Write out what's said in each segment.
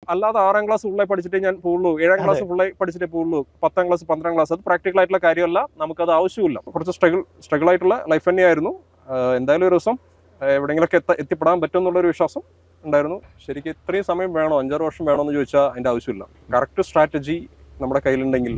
അല്ലാതെ ആറാം ക്ലാസ് ഫുള്ളായി പഠിച്ചിട്ടേ ഞാൻ പോകുള്ളൂ ഏഴാം ക്ലാസ് ഫുള്ളായി പഠിച്ചിട്ടേ പോകുള്ളൂ പത്താം ക്ലാസ് പന്ത്രണ്ടാം ക്ലാസ് അത് പ്രാക്ടിക്കൽ ആയിട്ടുള്ള കാര്യമല്ല നമുക്കത് ആവശ്യമില്ല കുറച്ച് സ്ട്രഗിൾ സ്ട്രഗിൾ ആയിട്ടുള്ള ലൈഫ് തന്നെയായിരുന്നു ആഹ് എന്തായാലും ഒരു ദിവസം ആഹ് എവിടെയെങ്കിലൊക്കെ എത്ത എത്തിപ്പെടാൻ പറ്റും എന്നുള്ളൊരു വിശ്വാസം ഉണ്ടായിരുന്നു ശരിക്കും ഇത്രയും സമയം വേണോ അഞ്ചാറ് വർഷം വേണോ എന്ന് ചോദിച്ചാൽ അതിന്റെ ആവശ്യമില്ല കറക്റ്റ് സ്ട്രാറ്റജി നമ്മുടെ കയ്യിലുണ്ടെങ്കിൽ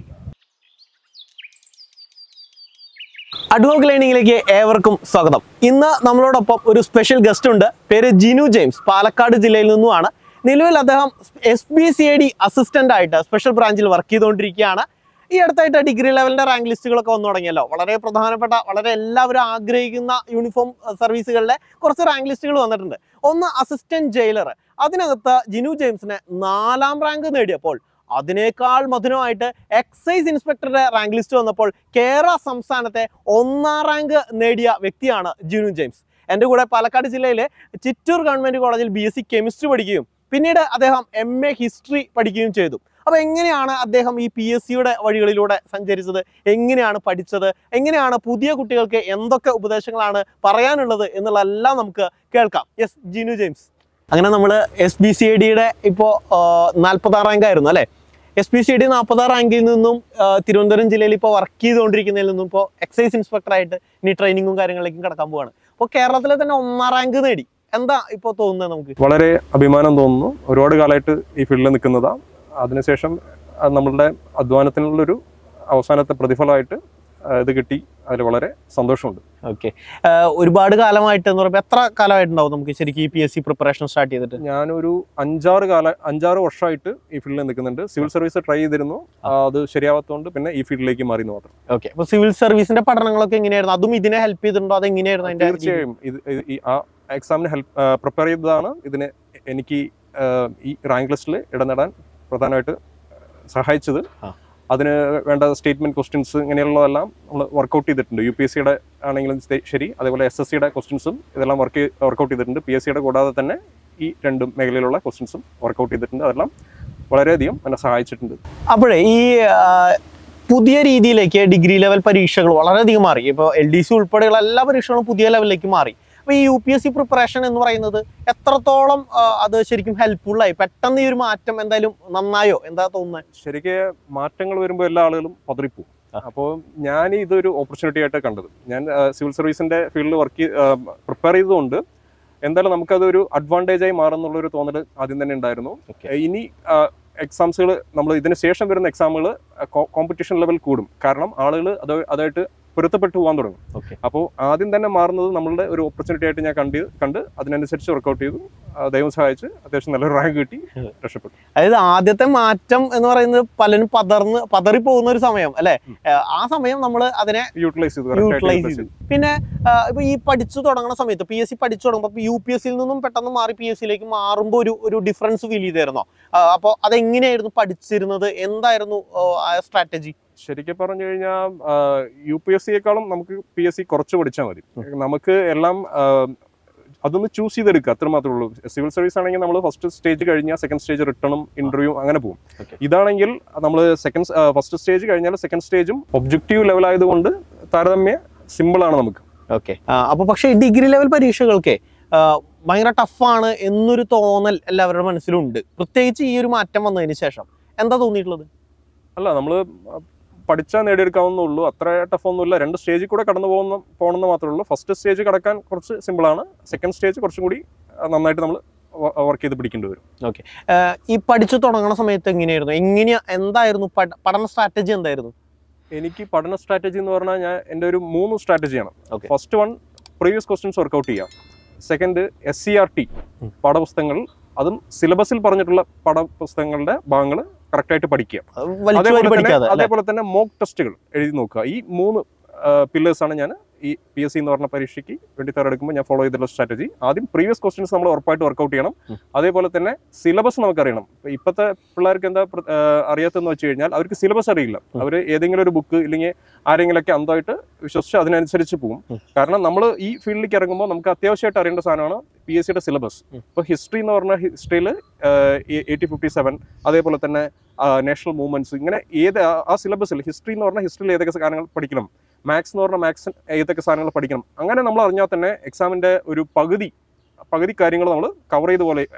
അഡ്വോക്ക് ലേണിംഗിലേക്ക് ഏവർക്കും സ്വാഗതം ഇന്ന് നമ്മളോടൊപ്പം ഒരു സ്പെഷ്യൽ ഗസ്റ്റ് ഉണ്ട് പേര് ജിനു ജെയിംസ് പാലക്കാട് ജില്ലയിൽ നിന്നുമാണ് നിലവിൽ അദ്ദേഹം S B C I D assistant ആയിട്ട് സ്പെഷ്യൽ ബ്രാഞ്ചിൽ വർക്ക് ചെയ്തുകൊണ്ടിരിക്കുകയാണ് ഈ അടുത്തായിട്ട് ഡിഗ്രി ലെവലിന്റെ റാങ്ക് ലിസ്റ്റുകളൊക്കെ വന്നു തുടങ്ങിയല്ലോ വളരെ പ്രധാനപ്പെട്ട വളരെ എല്ലാവരും ആഗ്രഹിക്കുന്ന യൂണിഫോം സർവീസുകളിലെ കുറച്ച് റാങ്ക് ലിസ്റ്റുകൾ വന്നിട്ടുണ്ട് ഒന്ന് അസിസ്റ്റന്റ് ജയിലർ അതിനകത്ത് ജിനു ജെയിംസിന് നാലാം റാങ്ക് നേടിയപ്പോൾ അതിനേക്കാൾ മധുരമായിട്ട് എക്സൈസ് ഇൻസ്പെക്ടറുടെ റാങ്ക് ലിസ്റ്റ് വന്നപ്പോൾ കേരള സംസ്ഥാനത്തെ ഒന്നാം റാങ്ക് നേടിയ വ്യക്തിയാണ് ജിനു ജെയിംസ് എൻ്റെ കൂടെ പാലക്കാട് ജില്ലയിലെ ചിറ്റൂർ ഗവൺമെൻറ് കോളേജിൽ ബി എസ് സി കെമിസ്ട്രി പഠിക്കുകയും പിന്നീട് അദ്ദേഹം എം എ ഹിസ്റ്ററി പഠിക്കുകയും ചെയ്തു അപ്പോൾ എങ്ങനെയാണ് അദ്ദേഹം ഈ പി എസ് സിയുടെ വഴികളിലൂടെ സഞ്ചരിച്ചത് എങ്ങനെയാണ് പഠിച്ചത് എങ്ങനെയാണ് പുതിയ കുട്ടികൾക്ക് എന്തൊക്കെ ഉപദേശങ്ങളാണ് പറയാനുള്ളത് എന്നുള്ളതെല്ലാം നമുക്ക് കേൾക്കാം യെസ് ജിനു ജെയിംസ് അങ്ങനെ നമ്മൾ എസ് ബി സി ഐ ഡിയുടെ ഇപ്പോൾ നാൽപ്പതാം റാങ്ക് ആയിരുന്നു അല്ലേ എസ് പി സി ഡി നാൽപ്പതാം റാങ്കിൽ നിന്നും ആ, തിരുവനന്തപുരം ജില്ലയിൽ ഇപ്പോൾ വർക്ക് ചെയ്തുകൊണ്ടിരിക്കുന്നതിൽ നിന്നും ഇപ്പോൾ എക്സൈസ് ഇൻസ്പെക്ടറായിട്ട് ഇനി ട്രെയിനിങ്ങും കാര്യങ്ങളിലേക്കും കടക്കാൻ പോവാണ് അപ്പോൾ കേരളത്തിലെ തന്നെ ഒന്നാം റാങ്ക് നേടി എന്താ ഇപ്പോൾ തോന്നുന്നത് നമുക്ക് വളരെ അഭിമാനം തോന്നുന്നു ഒരുപാട് കാലമായിട്ട് ഈ ഫീൽഡിൽ നിൽക്കുന്നതാ അതിനുശേഷം അത് നമ്മളുടെ അധ്വാനത്തിനുള്ളൊരു അവസാനത്തെ പ്രതിഫലമായിട്ട് ആ, ഇത് കിട്ടി അതിൽ വളരെ സന്തോഷമുണ്ട് ഓക്കെ ഒരുപാട് കാലമായിട്ട് എന്ന് പറയുമ്പോൾ എത്ര കാലമായിട്ടുണ്ടാവും നമുക്ക് ശരിക്കും ഈ P S C preparation start ചെയ്തിട്ട് ഞാനൊരു അഞ്ചാറ് കാല അഞ്ചാറ് വർഷമായിട്ട് ഈ ഫീൽഡിൽ നിൽക്കുന്നുണ്ട് സിവിൽ സർവീസ് ട്രൈ ചെയ്തിരുന്നു ആ, അത് ശരിയാവാത്തതുകൊണ്ട് പിന്നെ ഈ ഫീൽഡിലേക്ക് മാറി എന്ന് മാത്രം ഓക്കെ അപ്പോൾ സിവിൽ സർവീസിന്റെ പഠനങ്ങളൊക്കെ എങ്ങനെയായിരുന്നു അതും ഇതിനെ ഹെൽപ്പ് ചെയ്തിട്ടുണ്ടോ അത് എങ്ങനെയായിരുന്നു അതിന്റെ രീതി? തീർച്ചയായും ഇത് ഇത് ഈ ആ എക്സാമിന് ഹെൽപ്പ് പ്രിപ്പയർ ചെയ്തതാണ് ഇതിന് എനിക്ക് ആ, ഈ റാങ്ക് ലിസ്റ്റിൽ ഇടം നേടാൻ പ്രധാനമായിട്ട് സഹായിച്ചത് ആ. അതിന് വേണ്ട സ്റ്റേറ്റ്മെന്റ് ക്വസ്റ്റ്യൻസ് ഇങ്ങനെയുള്ളതെല്ലാം നമ്മൾ വർക്കൗട്ട് ചെയ്തിട്ടുണ്ട് യു പി എസ് സിയുടെ ആണെങ്കിലും സ്ഥ- ശരി അതേപോലെ എസ് എസ് സിയുടെ ക്വസ്റ്റ്യൻസും ഇതെല്ലാം വർക്ക് വർക്കൗട്ട് ചെയ്തിട്ടുണ്ട് പി എസ് സിയുടെ കൂടാതെ തന്നെ ഈ രണ്ടും മേഖലയിലുള്ള ക്വസ്റ്റ്യൻസും വർക്കൗട്ട് ചെയ്തിട്ടുണ്ട് അതെല്ലാം വളരെയധികം എന്നെ സഹായിച്ചിട്ടുണ്ട് അപ്പോഴേ ഈ ആ, പുതിയ രീതിയിലേക്ക് ഡിഗ്രി ലെവൽ പരീക്ഷകൾ വളരെയധികം മാറി ഇപ്പോൾ എൽ ഡി സി ഉൾപ്പെടെയുള്ള എല്ലാ പരീക്ഷകളും പുതിയ ലെവലിലേക്ക് മാറി അപ്പോൾ ഈ U P S C preparation എന്ന് പറയുന്നത് എത്രത്തോളം ആ, അത് ശരിക്കും ഹെൽപ്ഫുള്ളായി പെട്ടെന്ന് ഈ ഒരു മാറ്റം എന്തായാലും നന്നായോ എന്താ തോന്നുന്നത് ശരിക്ക് മാറ്റങ്ങൾ വരുമ്പോൾ എല്ലാ ആളുകളും പതറിപ്പോവും ആ. അപ്പോൾ ഞാൻ ഇതൊരു ഓപ്പർച്യൂണിറ്റി ആയിട്ട് കണ്ടത് ഞാൻ സിവിൽ സർവീസിന്റെ ഫീൽഡിൽ വർക്ക് പ്രിപ്പയർ ചെയ്തതുകൊണ്ട് എന്തായാലും നമുക്കതൊരു അഡ്വാൻറ്റേജ് ആയി മാറുന്നുള്ളൊരു തോന്നൽ ആദ്യം തന്നെ ഉണ്ടായിരുന്നു Okay. ഇനി എക്സാംസുകൾ നമ്മൾ ഇതിന് ശേഷം വരുന്ന എക്സാമുകൾ കോമ്പറ്റീഷൻ ലെവൽ കൂടും കാരണം ആളുകൾ അത് അതായിട്ട് പൊരുത്തപ്പെട്ടു പോകാൻ തുടങ്ങും ഓക്കെ അപ്പോൾ ആദ്യം തന്നെ മാറുന്നത് നമ്മളുടെ ഒരു ഓപ്പർച്യൂണിറ്റി ആയിട്ട് ഞാൻ കണ്ട് കണ്ട് അതിനനുസരിച്ച് വർക്കൗട്ട് ചെയ്തു ആ, ദൈവം സഹായിച്ച് അത്യാവശ്യം നല്ലൊരു റാങ്ക് കിട്ടി രക്ഷപ്പെട്ടു അതായത് ആദ്യത്തെ മാറ്റം എന്ന് പറയുന്നത് പലരും പതർന്ന് പതറി പോകുന്ന ഒരു സമയം അല്ലെ ഉം. ആ സമയം നമ്മൾ അതിനെ യൂട്ടിലൈസ് ചെയ്തു correct ആയിട്ട് യൂട്ടിലൈസ് utilize ചെയ്തു പിന്നെ ആ, ഇപ്പൊ ഈ പഠിച്ചു തുടങ്ങുന്ന സമയത്ത് പി എസ് സി പഠിച്ചു തുടങ്ങുമ്പോൾ യു പി എസ് സിയിൽ നിന്നും പെട്ടെന്ന് മാറി പി എസ് സിയിലേക്ക് മാറുമ്പോൾ ഒരു ഒരു ഡിഫറൻസ് ഫീൽ ചെയ്തായിരുന്നോ അപ്പോൾ അതെങ്ങനെയായിരുന്നു പഠിച്ചിരുന്നത് എന്തായിരുന്നു ആ, ആ സ്ട്രാറ്റജി ശരിക്കും പറഞ്ഞു കഴിഞ്ഞാൽ യു പി എസ് സിയെക്കാളും നമുക്ക് പി എസ് സി കുറച്ച് പഠിച്ചാൽ മതി നമുക്ക് എല്ലാം ആ, അതൊന്ന് ചൂസ് ചെയ്തെടുക്കുക അത്ര മാത്രമേ ഉള്ളൂ സിവിൽ സർവീസ് ആണെങ്കിൽ നമ്മൾ ഫസ്റ്റ് സ്റ്റേജ് കഴിഞ്ഞാൽ സെക്കൻഡ് സ്റ്റേജ് റിട്ടേണും ഇന്റർവ്യൂ അങ്ങനെ പോകും Okay. ഇതാണെങ്കിൽ നമ്മൾ സെക്കൻഡ് ഫസ്റ്റ് സ്റ്റേജ് കഴിഞ്ഞാൽ സെക്കൻഡ് സ്റ്റേജും ഒബ്ജക്റ്റീവ് ലെവൽ ആയതുകൊണ്ട് താരതമ്യ സിമ്പിൾ ആണ് നമുക്ക് ഓക്കെ അപ്പോൾ പക്ഷേ ഈ ഡിഗ്രി ലെവൽ പരീക്ഷകൾക്ക് ഭയങ്കര ടഫാണ് എന്നൊരു തോന്നൽ എല്ലാവരുടെ മനസ്സിലുണ്ട് പ്രത്യേകിച്ച് ഈ ഒരു മാറ്റം വന്നതിന് ശേഷം എന്താ തോന്നിയിട്ടുള്ളത് അല്ല നമ്മൾ പഠിച്ചാൽ നേടിയെടുക്കാവുന്നേ ഉള്ളൂ അത്ര ടഫ് ഒന്നുമില്ല രണ്ട് സ്റ്റേജിൽ കൂടെ കടന്നു പോകുന്ന പോകണമെന്ന് മാത്രമേ ഉള്ളൂ ഫസ്റ്റ് സ്റ്റേജ് കടക്കാൻ കുറച്ച് സിമ്പിളാണ് സെക്കൻഡ് സ്റ്റേജ് കുറച്ചും കൂടി ആ, നന്നായിട്ട് നമ്മൾ വർക്ക് ചെയ്ത് പിടിക്കേണ്ടി വരും ആഹ് ഈ പഠിച്ചു തുടങ്ങുന്ന സമയത്ത് എങ്ങനെയായിരുന്നു എങ്ങനെയാ എന്തായിരുന്നു പഠ- പഠന സ്ട്രാറ്റജി എന്തായിരുന്നു എനിക്ക് പഠന സ്ട്രാറ്റജി എന്ന് പറഞ്ഞാൽ ഞാൻ എൻ്റെ ഒരു മൂന്ന് സ്ട്രാറ്റജിയാണ് Okay. First one previous questions workout ചെയ്യാം second S C R T ഉം. പാഠപുസ്തകങ്ങൾ അതും സിലബസിൽ പറഞ്ഞിട്ടുള്ള പാഠപുസ്തകങ്ങളുടെ ഭാഗങ്ങൾ കറക്റ്റായിട്ട് പഠിക്കുക അത് വലിച്ചു അതേപോലെ വാരി തന്നെ പഠിക്കാതെ അല്ലേ? അതേപോലെ തന്നെ മോക്ക് ടെസ്റ്റുകൾ എഴുതി നോക്കുക ഈ മൂന്ന് പില്ലേഴ്സ് ആണ് ഞാൻ ഈ പി എസ് സി എന്ന് പറഞ്ഞ പരീക്ഷയ്ക്ക് വേണ്ടി തയ്യാറെടുക്കുമ്പോൾ ഞാൻ ഫോളോ ചെയ്തിട്ടുള്ള സ്ട്രാറ്റജി ആദ്യം പ്രീവിയസ് ക്വസ്റ്റ്യൻസ് നമ്മൾ ഉറപ്പായിട്ട് വർക്കൗട്ട് ചെയ്യണം ഉം. അതേപോലെ തന്നെ സിലബസ് നമുക്കറിയണം ഇപ്പൊ ഇപ്പോഴത്തെ പിള്ളേർക്ക് എന്താ പ്ര- ആ, അറിയാത്തതെന്ന് വെച്ച് കഴിഞ്ഞാൽ അവർക്ക് സിലബസ് അറിയില്ല ഉം. അവർ ഏതെങ്കിലും ഒരു ബുക്ക് ഇല്ലെങ്കിൽ ആരെങ്കിലൊക്കെ അന്ധമായിട്ട് വിശ്വസിച്ച് അതിനനുസരിച്ച് പോകും ഉം. കാരണം നമ്മൾ ഈ ഫീൽഡിലേക്ക് ഇറങ്ങുമ്പോൾ നമുക്ക് അത്യാവശ്യമായിട്ട് അറിയേണ്ട സാധനമാണ് പി എസ് സിയുടെ സിലബസ് ഉം. ഇപ്പോൾ ഹിസ്റ്ററി എന്ന് പറഞ്ഞ ഹിസ്റ്ററിയിൽ എയ്റ്റി ഫിഫ്റ്റി സെവൻ അതേപോലെ തന്നെ നാഷണൽ മൂവ്മെന്റ്സ് ഇങ്ങനെ ഏത് ആ- ആ സിലബസിൽ ഹിസ്റ്ററി എന്ന് പറഞ്ഞാൽ ഹിസ്റ്ററിയിൽ ഏതൊക്കെ കാര്യങ്ങൾ പഠിക്കണം മാത്സ് എന്ന് പറഞ്ഞാൽ മാത്സ് ഏതൊക്കെ സാധനങ്ങൾ പഠിക്കണം അങ്ങനെ നമ്മൾ അറിഞ്ഞാൽ തന്നെ എക്സാമിന്റെ ഒരു പകുതി പകുതി കാര്യങ്ങൾ നമ്മൾ കവർ ചെയ്ത പോലെ ആയി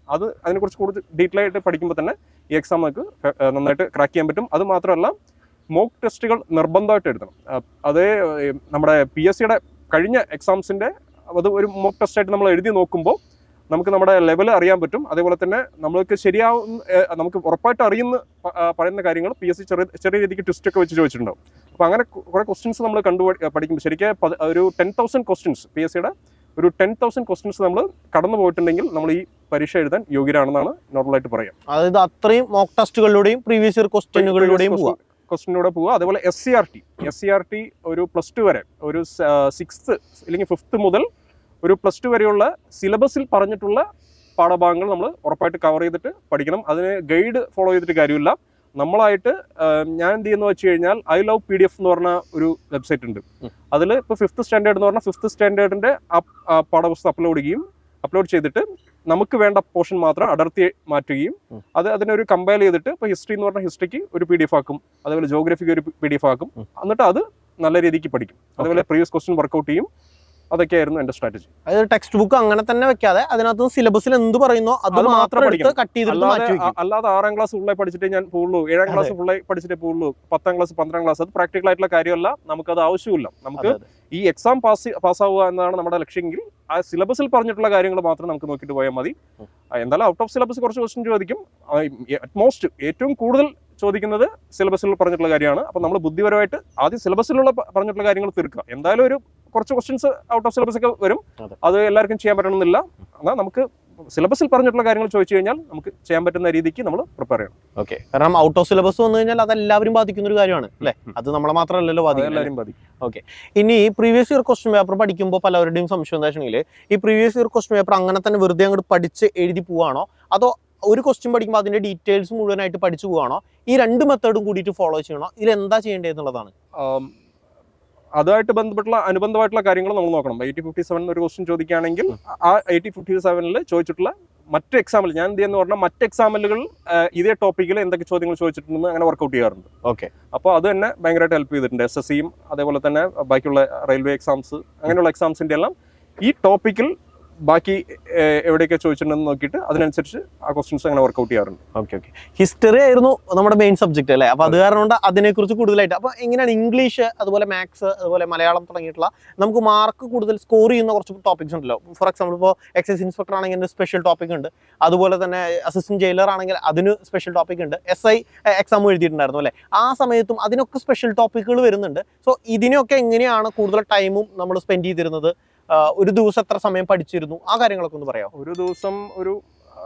അത് അതിനെക്കുറിച്ച് കൂടുതൽ ഡീറ്റെയിൽ ആയിട്ട് പഠിക്കുമ്പോൾ തന്നെ ഈ എക്സാം നമുക്ക് ഏഹ്, നന്നായിട്ട് ക്രാക്ക് ചെയ്യാൻ പറ്റും അത് മാത്രമല്ല മോക്ക് ടെസ്റ്റുകൾ നിർബന്ധമായിട്ട് എഴുതണം അഹ് അതേ ഏഹ്, നമ്മുടെ പി എസ് സിയുടെ കഴിഞ്ഞ എക്സാംസിൻ്റെ അത് ഒരു മോക്ക് ടെസ്റ്റായിട്ട് നമ്മൾ എഴുതി നോക്കുമ്പോൾ നമുക്ക് നമ്മുടെ ലെവൽ അറിയാൻ പറ്റും അതേപോലെ തന്നെ നമ്മൾക്ക് ശരിയാവുന്ന ഏഹ്, നമുക്ക് ഉറപ്പായിട്ട് അറിയുന്ന പ- ആ, പറയുന്ന കാര്യങ്ങൾ പി എസ് സി ചെറിയ ചെറിയ രീതിക്ക് ട്വിസ്റ്റ് ഒക്കെ വെച്ച് ചോദിച്ചിട്ടുണ്ടാവും അപ്പോൾ അങ്ങനെ കു- കുറേ ക്വസ്റ്റ്യൻസ് നമ്മൾ കണ്ടു പഠിക്കുമ്പോൾ ശരിക്കും പത്- ഒരു ten thousand questions P S സിയുടെ ഒരു ടെൻ തൗസൻഡ് ക്വസ്റ്റ്യൻസ് നമ്മൾ കടന്നു പോയിട്ടുണ്ടെങ്കിൽ നമ്മൾ ഈ പരീക്ഷ എഴുതാൻ യോഗ്യരാണെന്നാണ് നോർമലായിട്ട് പറയാം അതായത് അത്രയും മോക്ക് ടെസ്റ്റുകളിലൂടെയും പ്രീവിയസ് ഇയർ ക്വസ്റ്റ്യനുകളിലൂടെയും പോവാം ക്വസ്റ്റിനൂടെ പോവുക അതേപോലെ S C R T S C R T ഒരു പ്ലസ് ടു വരെ ഒരു സിക്സ്ത്ത് അല്ലെങ്കിൽ ഫിഫ്ത്ത് മുതൽ ഒരു പ്ലസ് ടു വരെയുള്ള സിലബസിൽ പറഞ്ഞിട്ടുള്ള പാഠഭാഗങ്ങൾ നമ്മൾ ഉറപ്പായിട്ട് കവർ ചെയ്തിട്ട് പഠിക്കണം അതിന് ഗൈഡ് ഫോളോ ചെയ്തിട്ട് കാര്യമില്ല നമ്മളായിട്ട് ആ, ഞാൻ എന്ത് ചെയ്യുന്നു വെച്ച് കഴിഞ്ഞാൽ I love P D F എന്ന് പറഞ്ഞ ഒരു വെബ്സൈറ്റ് ഉണ്ട് ഉം. അതിൽ ഇപ്പോൾ ഫിഫ്ത്ത് സ്റ്റാൻഡേർഡ് എന്ന് പറഞ്ഞാൽ ഫിഫ്ത്ത് സ്റ്റാൻഡേർഡിൻ്റെ പാഠപുസ്തകം അപ്ലോഡ് ചെയ്യും അപ്ലോഡ് ചെയ്തിട്ട് നമുക്ക് വേണ്ട പോർഷൻ മാത്രം അടർത്തി മാറ്റുകയും ഉം. അത് അതിനൊരു കമ്പയർ ചെയ്തിട്ട് ഇപ്പോൾ ഹിസ്റ്ററി എന്ന് പറഞ്ഞ ഹിസ്റ്ററിക്ക് ഒരു പി ഡി എഫ് ആക്കും അതേപോലെ ജോഗ്രഫിക്ക് ഒരു പി ഡി എഫ് ആക്കും ഉം. എന്നിട്ട് അത് നല്ല രീതിക്ക് പഠിക്കും അതേപോലെ പ്രീവിയസ് ക്വസ്റ്റ്യൻ വർക്കൗട്ട് ചെയ്യും അതൊക്കെയായിരുന്നു എൻ്റെ സ്ട്രാറ്റജി അതായത് ടെക്സ്റ്റ് ബുക്ക് അങ്ങനെ തന്നെ വെക്കാതെ അതിനകത്ത് സിലബസിൽ എന്ത് പറയുന്നോ അത് അത് മാത്രം മാത്രം എടുത്ത് പഠിക്കണം. കട്ട് ചെയ്തിട്ട് അല്ലാതെ മാറ്റി വെക്കും അല്ലാതെ ആറാം ക്ലാസ് ഫുള്ളായി പഠിച്ചിട്ടേ ഞാൻ പോകുള്ളൂ ഏഴാം ക്ലാസ് ഫുള്ളായി പഠിച്ചിട്ടേ പോകുള്ളൂ പത്താം ക്ലാസ് പന്ത്രണ്ടാം ക്ലാസ് അത് പ്രാക്ടിക്കൽ ആയിട്ടുള്ള കാര്യമല്ല നമുക്കത് ആവശ്യമില്ല നമുക്ക് അതെ, അതെ. ഈ എക്സാം പാസ് പാസ്സാവുക എന്നതാണ് നമ്മുടെ ലക്ഷ്യമെങ്കിൽ ആ സിലബസിൽ പറഞ്ഞിട്ടുള്ള കാര്യങ്ങൾ മാത്രം നമുക്ക് നോക്കിയിട്ട് പോയാൽ മതി ഉം. ആ, എന്തായാലും ഔട്ട് ഓഫ് സിലബസ് കുറച്ച് ക്വസ്റ്റ്യൻ ചോദിക്കും മോസ്റ്റ് ഏറ്റവും കൂടുതൽ ചോദിക്കുന്നത് സിലബസിൽ പറഞ്ഞിട്ടുള്ള കാര്യമാണ് അപ്പോൾ നമ്മൾ ബുദ്ധിപരമായിട്ട് ആദ്യം സിലബസിലുള്ള പ- പറഞ്ഞിട്ടുള്ള കാര്യങ്ങൾ തീർക്കുക എന്തായാലും ഒരു കുറച്ച് ക്വസ്റ്റ്യൻസ് ഔട്ട് ഓഫ് സിലബസ് ഒക്കെ വരും അതെ. അത് എല്ലാവർക്കും ചെയ്യാൻ പറ്റണമെന്നില്ല എന്നാൽ നമുക്ക് സിലബസിൽ പറഞ്ഞിട്ടുള്ള കാര്യങ്ങൾ ചോദിച്ചു കഴിഞ്ഞാൽ നമുക്ക് ചെയ്യാൻ പറ്റുന്ന രീതിക്ക് നമ്മൾ പ്രിപ്പയർ ചെയ്യണം ഓക്കെ കാരണം ഔട്ട് ഓഫ് സിലബസ് വന്നു കഴിഞ്ഞാൽ അത് എല്ലാവരും ബാധിക്കുന്ന ഒരു കാര്യമാണ് അല്ലേ അത് നമ്മളെ മാത്രമല്ലല്ലോ അത് ബാധിക്കുന്നത് എല്ലാവരും മതി ഇനി പ്രീവിയസ് ഇയർ ക്വസ്റ്റ്യൻ പേപ്പർ പഠിക്കുമ്പോൾ പലവരുടെയും സംശയം എന്താ വെച്ചിട്ടുണ്ടെങ്കിൽ ഈ പ്രീവിയസ് ഇയർ ക്വസ്റ്റ്യൻ പേപ്പർ അങ്ങനെ തന്നെ വെറുതെ അങ്ങോട്ട് പഠിച്ച് എഴുതി പോവാണോ അതോ ഒരു ക്വസ്റ്റ്യൻ പഠിക്കുമ്പോൾ അതിന്റെ ഡീറ്റെയിൽസ് മുഴുവനായിട്ട് പഠിച്ചു പോവാണോ ഈ രണ്ട് മെത്തേഡും കൂടിയിട്ട് ഫോളോ ചെയ്യണോ ഇതിൽ എന്താ ചെയ്യേണ്ടത് എന്നുള്ളതാണ് ആം, അതുമായിട്ട് ബന്ധപ്പെട്ടുള്ള അനുബന്ധമായിട്ടുള്ള കാര്യങ്ങൾ നമ്മൾ നോക്കണം എയ്റ്റി ഫിഫ്റ്റി സെവൻ ഒരു ക്വസ്റ്റ്യൻ ചോദിക്കുകയാണെങ്കിൽ ആ എയ്റ്റി ഫിഫ്റ്റി സെവനിൽ ചോദിച്ചിട്ടുള്ള മറ്റ് എക്സാമിൽ ഞാൻ എന്ത് ചെയ്യുന്ന പറഞ്ഞാൽ മറ്റ് എക്സാമിലുകൾ ഇതേ ടോപ്പിക്കിൽ എന്തൊക്കെ ചോദ്യങ്ങൾ ചോദിച്ചിട്ടുണ്ടെന്ന് അങ്ങനെ വർക്കൗട്ട് ചെയ്യാറുണ്ട് ഓക്കെ അപ്പോൾ അത് തന്നെ ഭയങ്കരമായിട്ട് ഹെൽപ്പ് ചെയ്തിട്ടുണ്ട് എസ് എസ് സിയും അതേപോലെ തന്നെ ബാക്കിയുള്ള റെയിൽവേ എക്സാംസ് അങ്ങനെയുള്ള എക്സാംസിൻ്റെ എല്ലാം ഈ ടോപ്പിക്കിൽ ബാക്കി ഏഹ്, എവിടെയൊക്കെ ചോദിച്ചിട്ടുണ്ടെന്ന് നോക്കിയിട്ട് അതിനനുസരിച്ച് ആ ക്വസ്റ്റ്യൻസ് അങ്ങനെ വർക്കൗട്ട് ചെയ്യാറുണ്ട് ഓക്കെ ഓക്കെ ഹിസ്റ്ററി ആയിരുന്നു നമ്മുടെ മെയിൻ സബ്ജക്ട് അല്ലേ അപ്പൊ അത് കാരണം കൊണ്ട് അതിനെക്കുറിച്ച് കൂടുതലായിട്ട് അപ്പൊ എങ്ങനെയാണ് ഇംഗ്ലീഷ് അതുപോലെ മാത്സ് അതുപോലെ മലയാളം തുടങ്ങിയിട്ടുള്ള നമുക്ക് മാർക്ക് കൂടുതൽ സ്കോർ ചെയ്യുന്ന കുറച്ച് ടോപ്പിക്സ് ഉണ്ടല്ലോ ഫോർ എക്സാമ്പിൾ ഇപ്പോൾ എക്സൈസ് ഇൻസ്പെക്ടർ ആണെങ്കിൽ സ്പെഷ്യൽ ടോപ്പിക് ഉണ്ട് അതുപോലെ തന്നെ അസിസ്റ്റന്റ് ജയിലർ ആണെങ്കിൽ അതിന് സ്പെഷ്യൽ ടോപ്പിക് ഉണ്ട് എസ് ഐ എക്സാം എഴുതിയിട്ടുണ്ടായിരുന്നു അല്ലേ ആ സമയത്തും അതിനൊക്കെ സ്പെഷ്യൽ ടോപ്പിക്കുകൾ വരുന്നുണ്ട് സോ ഇതിനൊക്കെ എങ്ങനെയാണ് കൂടുതൽ ടൈമും നമ്മൾ സ്പെൻഡ് ചെയ്തിരുന്നത് ആ, ഒരു ദിവസം എത്ര സമയം പഠിച്ചിരുന്നു ആ കാര്യങ്ങളൊക്കെ ഒന്ന് പറയാമോ ഒരു ദിവസം ഒരു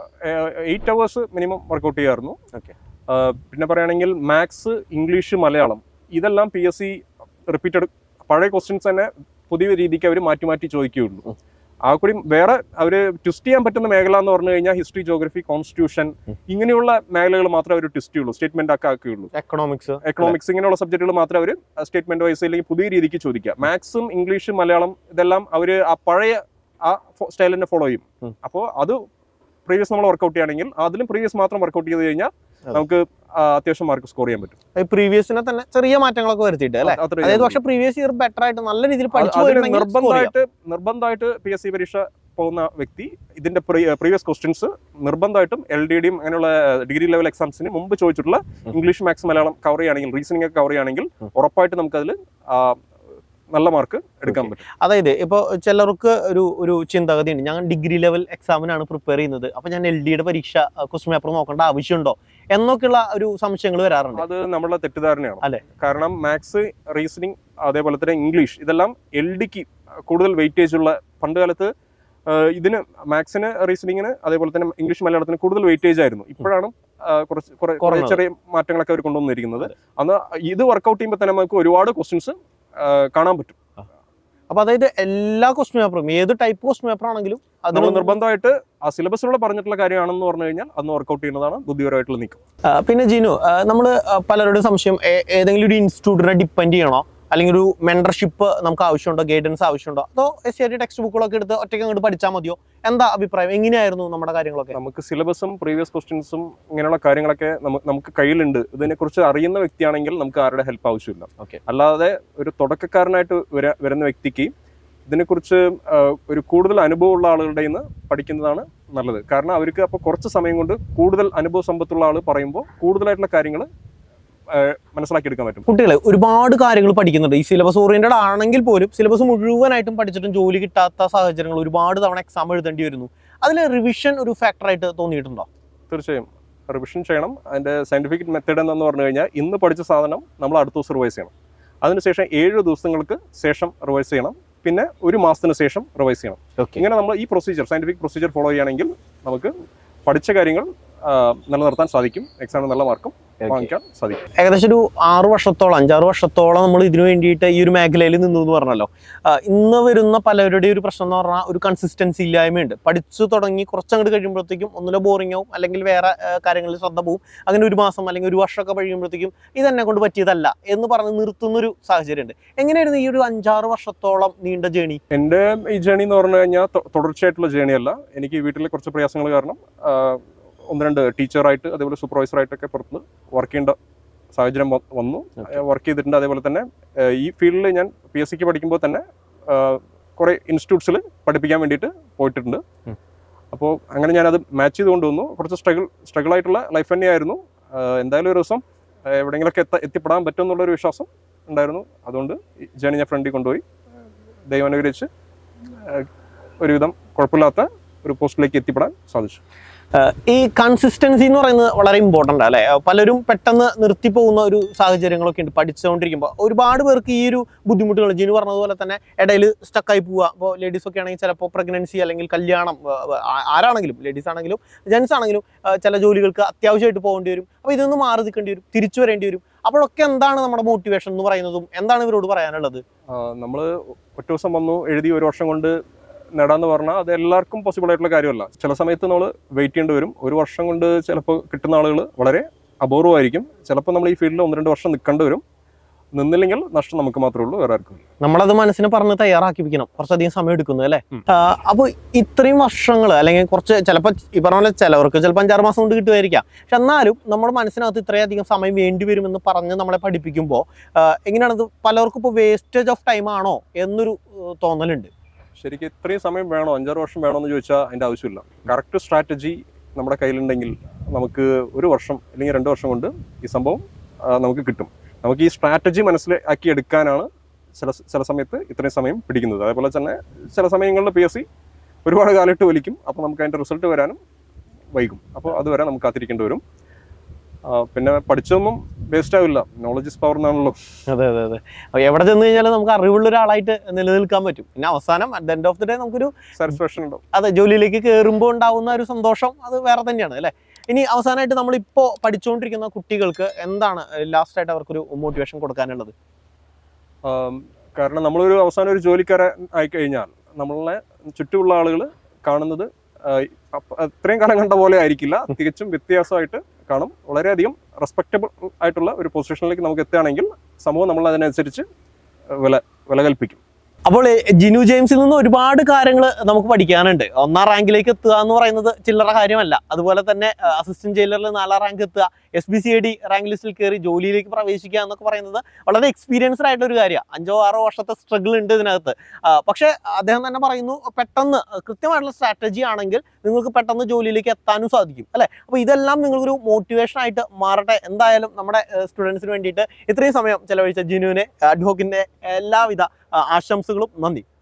എയ്റ്റ് അവേഴ്സ് മിനിമം വർക്കൗട്ട് ചെയ്യാറുന്നു Okay. ആ, പിന്നെ പറയുകയാണെങ്കിൽ മാത്സ് ഇംഗ്ലീഷ് മലയാളം ഇതെല്ലാം പി എസ് സി റിപ്പീറ്റഡ് പഴയ ക്വസ്റ്റ്യൻസ് തന്നെ പുതിയ രീതിക്ക് അവർ മാറ്റി മാറ്റി ചോദിക്കുകയുള്ളൂ ഉം. ആ കൂടി വേറെ അവർ ട്വിസ്റ്റ് ചെയ്യാൻ പറ്റുന്ന മേഖല എന്ന് പറഞ്ഞു കഴിഞ്ഞാൽ ഹിസ്റ്ററി ജോഗ്രഫി കോൺസ്റ്റിറ്റ്യൂഷൻ ഉം. ഇങ്ങനെയുള്ള മേഖലകൾ മാത്രമേ അവർ ട്വിസ്റ്റ് ചെയ്യുള്ളൂ സ്റ്റേറ്റ്മെന്റ് ഒക്കെ ആക്കുകയുള്ളൂ എക്കണോമിക്സ് എക്കണോമിക്സ് ഇങ്ങനെയുള്ള സബ്ജക്റ്റുകൾ മാത്രമേ അവർ സ്റ്റേറ്റ്മെന്റ് വൈസ് അല്ലെങ്കിൽ പുതിയ രീതിക്ക് ചോദിക്കുക മാത്സും ഇംഗ്ലീഷും മലയാളം ഇതെല്ലാം അവർ ആ പഴയ ആ സ്റ്റൈൽ തന്നെ ഫോളോ ചെയ്യും ഉം. അപ്പോൾ അത് പ്രീവിയസ് നമ്മൾ വർക്കൗട്ട് ചെയ്യുകയാണെങ്കിൽ അതിലും പ്രീവിയസ് മാത്രം വർക്കൗട്ട് ചെയ്ത് കഴിഞ്ഞാൽ അതെ. നമുക്ക് ആ, അത്യാവശ്യം മാർക്ക് സ്കോർ ചെയ്യാൻ പറ്റും പ്രീവിയസിനെ തന്നെ ചെറിയ മാറ്റങ്ങളൊക്കെ വരുത്തിയിട്ട് അല്ലേ അത്രേ അതായത് ചെയ്യാൻ പക്ഷെ പ്രീവിയസ് ഇയർ ബെറ്റർ ആയിട്ട് നല്ല രീതിയിൽ അത് പഠിച്ചു അതിന് പോയിട്ടുണ്ടെങ്കിൽ score ചെയ്യാം. നിർബന്ധമായിട്ട് നിർബന്ധമായിട്ട് പി എസ് സി പരീക്ഷ പോകുന്ന വ്യക്തി ഇതിന്റെ പ്രീവിയസ് ക്വസ്റ്റ്യൻസ് നിർബന്ധമായിട്ടും എൽ ഡി ഡിയും അങ്ങനെയുള്ള ഡിഗ്രി ലെവൽ എക്സാംസിന് മുമ്പ് ചോദിച്ചിട്ടുള്ള ഉം. ഇംഗ്ലീഷ് മാത്സ് മലയാളം കവർ ചെയ്യുകയാണെങ്കിൽ റീസണിംഗ് ഒക്കെ കവർ ചെയ്യുകയാണെങ്കിൽ ഉം. ഉറപ്പായിട്ട് നമുക്കതിൽ നല്ല മാർക്ക് എടുക്കാൻ Okay. പറ്റും അതായത് ഇപ്പോൾ ചിലർക്ക് ഒരു ഒരു ചിന്താഗതി ഉണ്ട് ഞാൻ ഡിഗ്രി ലെവൽ എക്സാമിനാണ് പ്രിപ്പയർ ചെയ്യുന്നത് അപ്പൊ ഞാൻ എൽ ഡിയുടെ പരീക്ഷ ക്വസ്റ്റ്യൻ പേപ്പർ നോക്കേണ്ട ആവശ്യമുണ്ടോ എന്നൊക്കെയുള്ള ഒരു സംശയങ്ങൾ വരാറുണ്ട് അത് നമ്മളുടെ തെറ്റിദ്ധാരണയാണ് അല്ലേ? കാരണം മാത്സ് റീസണിങ് അതേപോലെ തന്നെ ഇംഗ്ലീഷ് ഇതെല്ലാം എൽ ഡിക്ക് കൂടുതൽ വെയിറ്റേജ് ഉള്ള പണ്ട് കാലത്ത് ആ, ഇതിന് മാത്സിന് റീസണിങ്ങിന് അതേപോലെ തന്നെ ഇംഗ്ലീഷ് മലയാളത്തിന് കൂടുതൽ വെയിറ്റേജ് ആയിരുന്നു ഇപ്പോഴാണ് ആ, കുറച്ച് കുറെ കുറെ കുറഞ്ഞത്. ചെറിയ മാറ്റങ്ങളൊക്കെ അവർ കൊണ്ടുവന്നിരിക്കുന്നത് അതെ. അന്ന് ഇത് വർക്കൗട്ട് ചെയ്യുമ്പോൾ തന്നെ നമുക്ക് ഒരുപാട് ക്വസ്റ്റ്യൻസ് കാണാൻ പറ്റും അപ്പൊ അതായത് എല്ലാ ക്വസ്റ്റ്യൻ പേപ്പറും ഏത് ടൈപ്പ് ക്വസ്റ്റ്യൻ പേപ്പർ ആണെങ്കിലും നമ്മൾ അതിന് നിർബന്ധമായിട്ട് ആ സിലബസിലൂടെ പറഞ്ഞിട്ടുള്ള കാര്യമാണെന്ന് പറഞ്ഞു കഴിഞ്ഞാൽ അന്ന് വർക്കൗട്ട് ചെയ്യുന്നതാണ് ബുദ്ധിപരമായിട്ടുള്ള നീക്കം ആ, പിന്നെ ജിനു നമ്മൾ പലരുടെ സംശയം ഏ- ഏതെങ്കിലും ഒരു ഇൻസ്റ്റിറ്റ്യൂട്ടിനെ ഡിപ്പെൻഡ് ചെയ്യണോ അല്ലെങ്കിൽ ഒരു മെന്റർഷിപ്പ് നമുക്ക് ആവശ്യമുണ്ടോ ഗൈഡൻസ് ആവശ്യമുണ്ടോ അതോ S C R T text ബുക്കുകളൊക്കെ എടുത്ത് ഒറ്റയ്ക്ക് അങ്ങോട്ട് പഠിച്ചാൽ മതിയോ എന്താ അഭിപ്രായം എങ്ങനെയായിരുന്നു നമ്മുടെ കാര്യങ്ങളൊക്കെ നമുക്ക് സിലബസും പ്രീവിയസ് ക്വസ്റ്റ്യൻസും ഇങ്ങനെയുള്ള കാര്യങ്ങളൊക്കെ നമുക്ക് നമുക്ക് കയ്യിലുണ്ട് ഇതിനെക്കുറിച്ച് അറിയുന്ന വ്യക്തിയാണെങ്കിൽ നമുക്ക് ആരുടെ ഹെൽപ്പ് ആവശ്യമില്ല Okay. അല്ലാതെ ഒരു തുടക്കക്കാരനായിട്ട് വര- വരുന്ന വ്യക്തിക്ക് ഇതിനെക്കുറിച്ച് ആ, ഒരു കൂടുതൽ അനുഭവമുള്ള ആളുകളുടെ നിന്ന് പഠിക്കുന്നതാണ് നല്ലത് കാരണം അവർക്ക് അപ്പോൾ കുറച്ച് സമയം കൊണ്ട് കൂടുതൽ അനുഭവ സമ്പത്തുള്ള ആൾ പറയുമ്പോൾ കൂടുതലായിട്ടുള്ള കാര്യങ്ങൾ മനസ്സിലാക്കിയെടുക്കാൻ പറ്റും കുട്ടികളെ ഒരുപാട് കാര്യങ്ങൾ പഠിക്കുന്നുണ്ട് ഈ സിലബസ് ഓറിയന്റഡ് ആണെങ്കിൽ പോലും സിലബസ് മുഴുവനായിട്ടും പഠിച്ചിട്ടും ജോലി കിട്ടാത്ത സാഹചര്യങ്ങൾ ഒരുപാട് തവണ എക്സാം എഴുതേണ്ടി വരുന്നു അതിൽ റിവിഷൻ ഒരു ഫാക്ടറായിട്ട് തോന്നിയിട്ടുണ്ടോ തീർച്ചയായും റിവിഷൻ ചെയ്യണം അതിൻ്റെ സയൻറ്റിഫിക് മെത്തേഡ് എന്ന് പറഞ്ഞു കഴിഞ്ഞാൽ ഇന്ന് പഠിച്ച സാധനം നമ്മൾ അടുത്ത ദിവസം റിവൈസ് ചെയ്യണം അതിനുശേഷം ഏഴ് ദിവസങ്ങൾക്ക് ശേഷം റിവൈസ് ചെയ്യണം പിന്നെ ഒരു മാസത്തിന് ശേഷം റിവൈസ് ചെയ്യണം ഓക്കെ ഇങ്ങനെ നമ്മൾ ഈ പ്രൊസീജിയർ സയൻറ്റിഫിക് പ്രൊസീജിയർ ഫോളോ ചെയ്യുകയാണെങ്കിൽ നമുക്ക് പഠിച്ച കാര്യങ്ങൾ ആ, നിലനിർത്താൻ സാധിക്കും എക്സാമിന് നല്ല മാർക്കും വാങ്ങിക്കാൻ സാധിക്കും ഏകദേശം ഒരു ആറ് വർഷത്തോളം അഞ്ചാറ് വർഷത്തോളം നമ്മൾ ഇതിനു വേണ്ടിയിട്ട് ഈ ഒരു മേഖലയിൽ നിന്നു എന്ന് പറഞ്ഞല്ലോ ആ, ഇന്ന് വരുന്ന പലരുടെയും ഒരു പ്രശ്നം എന്ന് പറഞ്ഞാൽ ഒരു കൺസിസ്റ്റൻസി ഇല്ലായ്മയുണ്ട് പഠിച്ചു തുടങ്ങി കുറച്ചങ്ങോട്ട് കഴിയുമ്പോഴത്തേക്കും ഒന്നുമില്ല ബോറിംഗ് ആവും അല്ലെങ്കിൽ വേറെ ആ, കാര്യങ്ങളിൽ ശ്രദ്ധ പോവും അങ്ങനെ ഒരു മാസം അല്ലെങ്കിൽ ഒരു വർഷമൊക്കെ കഴിയുമ്പോഴത്തേക്കും ഇതെന്നെ കൊണ്ട് പറ്റിയതല്ല എന്ന് പറഞ്ഞ് നിർത്തുന്നൊരു സാഹചര്യമുണ്ട് എങ്ങനെയായിരുന്നു ഈ ഒരു അഞ്ചാറ് വർഷത്തോളം നീണ്ട ജേണി എൻ്റെ ഈ ജേണി എന്ന് പറഞ്ഞു കഴിഞ്ഞാൽ തൊ- തുടർച്ചയായിട്ടുള്ള ജേണിയല്ല എനിക്ക് വീട്ടിലെ കുറച്ച് പ്രയാസങ്ങൾ കാരണം ആ, ഒന്ന് രണ്ട് ടീച്ചറായിട്ട് അതേപോലെ സൂപ്പർവൈസറായിട്ടൊക്കെ പുറത്ത് വർക്ക് ചെയ്യേണ്ട സാഹചര്യം വ- വന്നു വർക്ക് ചെയ്തിട്ടുണ്ട് അതേപോലെ തന്നെ ആ, ഈ ഫീൽഡിൽ ഞാൻ പി എസ് സിക്ക് പഠിക്കുമ്പോൾ തന്നെ ആ, കുറേ ഇൻസ്റ്റിറ്റ്യൂട്ട്സിൽ പഠിപ്പിക്കാൻ വേണ്ടിയിട്ട് പോയിട്ടുണ്ട് ഉം. അപ്പോൾ അങ്ങനെ ഞാനത് മാച്ച് ചെയ്ത് കൊണ്ടുവന്നു കുറച്ച് സ്ട്രഗിൾ സ്ട്രഗിൾ ആയിട്ടുള്ള ലൈഫ് തന്നെയായിരുന്നു ആ, എന്തായാലും ഒരു ദിവസം ആ, എവിടെയെങ്കിലുമൊക്കെ എത്ത എത്തിപ്പെടാൻ പറ്റുമെന്നുള്ളൊരു വിശ്വാസം ഉണ്ടായിരുന്നു അതുകൊണ്ട് ഈ ജേണി ഞാൻ ഫ്രണ്ടിൽ കൊണ്ടുപോയി ദൈവം അനുഗ്രഹിച്ച് ആ, ഒരുവിധം കുഴപ്പമില്ലാത്ത ഒരു പോസ്റ്റിലേക്ക് എത്തിപ്പെടാൻ സാധിച്ചു ഈ കൺസിസ്റ്റൻസി എന്ന് പറയുന്നത് വളരെ ഇമ്പോർട്ടൻ്റ് അല്ലേ ആ, പലരും പെട്ടെന്ന് നിർത്തി പോകുന്ന ഒരു സാഹചര്യങ്ങളൊക്കെ ഉണ്ട് പഠിച്ചുകൊണ്ടിരിക്കുമ്പോൾ ഒരുപാട് പേർക്ക് ഈ ഒരു ബുദ്ധിമുട്ടുകൾ ജിനു പറഞ്ഞതുപോലെ തന്നെ ഇടയിൽ സ്റ്റക്കായി പോവുക ഇപ്പോൾ ലേഡീസ് ഒക്കെ ആണെങ്കിൽ ചിലപ്പോൾ പ്രഗ്നൻസി അല്ലെങ്കിൽ കല്യാണം ആ, ആ- ആരാണെങ്കിലും ലേഡീസ് ആണെങ്കിലും ജെൻസ് ആണെങ്കിലും ആ, ചില ജോലികൾക്ക് അത്യാവശ്യമായിട്ട് പോകേണ്ടി വരും അപ്പോൾ ഇതൊന്ന് മാറി നിൽക്കേണ്ടി വരും തിരിച്ചു വരേണ്ടി വരും അപ്പോഴൊക്കെ എന്താണ് നമ്മുടെ മോട്ടിവേഷൻ എന്ന് പറയുന്നതും എന്താണ് ഇവരോട് പറയാനുള്ളത് നമ്മൾ ഒറ്റ ദിവസം വന്നു എഴുതി ഒരു വർഷം കൊണ്ട് നേടാന്ന് പറഞ്ഞാൽ അത് എല്ലാവർക്കും പോസിബിൾ ആയിട്ടുള്ള കാര്യമല്ല ചില സമയത്ത് നമ്മൾ വെയിറ്റ് ചെയ്യേണ്ടി വരും ഒരു വർഷം കൊണ്ട് ചിലപ്പോൾ കിട്ടുന്ന ആളുകൾ വളരെ അപൂർവമായിരിക്കും ചിലപ്പോൾ നമ്മൾ ഈ ഫീൽഡിൽ ഒന്ന് രണ്ട് വർഷം നിൽക്കേണ്ടി വരും നിന്നില്ലെങ്കിൽ നഷ്ടം നമുക്ക് മാത്രമേ ഉള്ളൂ വേറെ ആർക്കും ഇല്ല. നമ്മളത് മനസ്സിന് പറഞ്ഞ് തയ്യാറാക്കിപ്പിക്കണം കുറച്ചധികം സമയം എടുക്കുന്നു അല്ലേ ഉം. അപ്പോൾ ഇത്രയും വർഷങ്ങൾ അല്ലെങ്കിൽ കുറച്ച് ചിലപ്പോൾ ഈ പറഞ്ഞ പോലെ ചിലവർക്ക് ചിലപ്പോൾ അഞ്ചാറ് മാസം കൊണ്ട് കിട്ടുമായിരിക്കാം പക്ഷെ എന്നാലും നമ്മുടെ മനസ്സിനകത്ത് ഇത്രയധികം സമയം വേണ്ടി വരുമെന്ന് പറഞ്ഞ് നമ്മളെ പഠിപ്പിക്കുമ്പോൾ എങ്ങനെയാണത് പലർക്കും ഇപ്പോൾ വേസ്റ്റേജ് ഓഫ് ടൈം ആണോ എന്നൊരു ഏഹ്, തോന്നലുണ്ട് ശരിക്കും ഇത്രയും സമയം വേണോ അഞ്ചാറ് വർഷം വേണോ എന്ന് ചോദിച്ചാൽ അതിൻ്റെ ആവശ്യമില്ല കറക്റ്റ് സ്ട്രാറ്റജി നമ്മുടെ കയ്യിലുണ്ടെങ്കിൽ നമുക്ക് ഒരു വർഷം അല്ലെങ്കിൽ രണ്ട് വർഷം കൊണ്ട് ഈ സംഭവം ആ, നമുക്ക് കിട്ടും നമുക്ക് ഈ സ്ട്രാറ്റജി മനസ്സിലാക്കി എടുക്കാനാണ് ചില ചില സമയത്ത് ഇത്രയും സമയം പിടിക്കുന്നത് അതേപോലെ തന്നെ ചില സമയങ്ങളിൽ പി എസ് സി ഒരുപാട് കാലത്ത് വലിക്കും അപ്പോൾ നമുക്ക് അതിൻ്റെ റിസൾട്ട് വരാനും വൈകും അപ്പോൾ അതുവരെ നമുക്ക് കാത്തിരിക്കേണ്ടി വരും ആ, പിന്നെ പഠിച്ചതൊന്നും വേസ്റ്റ് ആവില്ല നോളജ് ഇസ് പവർ എന്നാണല്ലോ അതെ അതെ അതെ അപ്പോൾ എവിടെ ചെന്ന് കഴിഞ്ഞാലും നമുക്ക് അറിവുള്ള ഒരാളായിട്ട് നിലനിൽക്കാൻ പറ്റും പിന്നെ അവസാനം at end of the day നമുക്കൊരു സാറ്റിസ്ഫാക്ഷൻ ഉണ്ടാവും അതെ ജോലിയിലേക്ക് കയറുമ്പോൾ ഉണ്ടാവുന്ന ഒരു സന്തോഷം അത് വേറെ തന്നെയാണ് അല്ലേ ഇനി അവസാനമായിട്ട് നമ്മളിപ്പോൾ പഠിച്ചുകൊണ്ടിരിക്കുന്ന കുട്ടികൾക്ക് എന്താണ് ലാസ്റ്റ് ആയിട്ട് അവർക്കൊരു മോട്ടിവേഷൻ കൊടുക്കാനുള്ളത് ആം, കാരണം നമ്മളൊരു അവസാനം ഒരു ജോലിക്കാരൻ ആയിക്കഴിഞ്ഞാൽ നമ്മളെ ചുറ്റുമുള്ള ആളുകൾ കാണുന്നത് ആ, അപ്പ- അത്രയും കാലം കണ്ട പോലെ ആയിരിക്കില്ല തികച്ചും വ്യത്യാസമായിട്ട് കാണും വളരെയധികം റെസ്പെക്റ്റബിൾ ആയിട്ടുള്ള ഒരു പൊസിഷനിലേക്ക് നമുക്ക് എത്തുകയാണെങ്കിൽ സമൂഹം നമ്മൾ അതിനനുസരിച്ച് വില വില കൽപ്പിക്കും അപ്പോൾ ഏ, ജിനു ജെയിംസിൽ നിന്ന് ഒരുപാട് കാര്യങ്ങൾ നമുക്ക് പഠിക്കാനുണ്ട് ഒന്നാം റാങ്കിലേക്ക് എത്തുക എന്ന് പറയുന്നത് ചില്ലറ കാര്യമല്ല അതുപോലെ തന്നെ അസിസ്റ്റന്റ് ജയിലറിൽ നാലാം റാങ്ക് എത്തുക S B C I D rank ലിസ്റ്റിൽ കയറി ജോലിയിലേക്ക് പ്രവേശിക്കുക എന്നൊക്കെ പറയുന്നത് വളരെ എക്സ്പീരിയൻസ്ഡ് ആയിട്ടുള്ള ഒരു കാര്യമാണ് അഞ്ചോ ആറോ വർഷത്തെ സ്ട്രഗിൾ ഉണ്ട് ഇതിനകത്ത് ആ, പക്ഷേ അദ്ദേഹം തന്നെ പറയുന്നു പെട്ടെന്ന് കൃത്യമായിട്ടുള്ള സ്ട്രാറ്റജി ആണെങ്കിൽ നിങ്ങൾക്ക് പെട്ടെന്ന് ജോലിയിലേക്ക് എത്താനും സാധിക്കും അല്ലേ അപ്പോൾ ഇതെല്ലാം നിങ്ങൾക്കൊരു മോട്ടിവേഷൻ ആയിട്ട് മാറട്ടെ എന്തായാലും നമ്മുടെ സ്റ്റുഡൻസിന് വേണ്ടിയിട്ട് ഇത്രയും സമയം ചെലവഴിച്ച ജിനുവിനെ അഡ്വോക്കിൻ്റെ എല്ലാവിധ ആ, ആശംസകളും നന്ദി